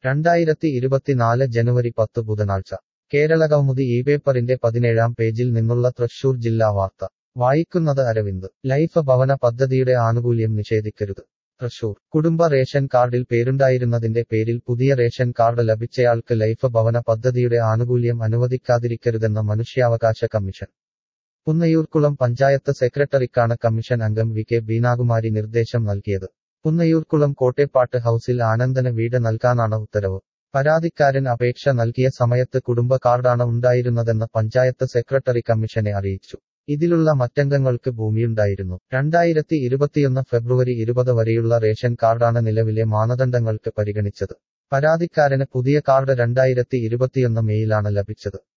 രണ്ടായിരത്തി ഇരുപത്തിനാല് ജനുവരി പത്ത് ബുധനാഴ്ച കേരളകൗമുദി ഈ പേപ്പറിന്റെ പതിനേഴാം പേജിൽ നിന്നുള്ള തൃശൂർ ജില്ലാ വാർത്ത വായിക്കുന്നത് അരവിന്ദ് ലൈഫ് ഭവന പദ്ധതിയുടെ ആനുകൂല്യം നിഷേധിക്കരുത് തൃശൂർ കുടുംബ റേഷൻ കാർഡിൽ പേരുണ്ടായിരുന്നതിന്റെ പേരിൽ പുതിയ റേഷൻ കാർഡ് ലഭിച്ചയാൾക്ക് ലൈഫ് ഭവന പദ്ധതിയുടെ ആനുകൂല്യം അനുവദിക്കാതിരിക്കരുതെന്ന് മനുഷ്യാവകാശ കമ്മീഷൻ പുന്നയൂർക്കുളം പഞ്ചായത്ത് സെക്രട്ടറിക്കാണ് കമ്മീഷൻ അംഗം വി കെ ബീനാകുമാരി നിർദ്ദേശം നൽകിയത് പുന്നയൂർക്കുളം കോട്ടേപ്പാട്ട് ഹൌസിൽ ആനന്ദന് വീട് നൽകാനാണ് ഉത്തരവ് പരാതിക്കാരൻ അപേക്ഷ നൽകിയ സമയത്ത് കുടുംബ കാർഡാണ് ഉണ്ടായിരുന്നതെന്ന് പഞ്ചായത്ത് സെക്രട്ടറി കമ്മീഷനെ അറിയിച്ചു ഇതിലുള്ള മറ്റംഗങ്ങൾക്ക് ഭൂമിയുണ്ടായിരുന്നു രണ്ടായിരത്തി ഇരുപത്തിയൊന്ന് ഫെബ്രുവരി ഇരുപത് വരെയുള്ള റേഷൻ കാർഡാണ് നിലവിലെ മാനദണ്ഡങ്ങൾക്ക് പരിഗണിച്ചത് പരാതിക്കാരന് പുതിയ കാർഡ് രണ്ടായിരത്തി ഇരുപത്തിയൊന്ന് മെയിലാണ് ലഭിച്ചത്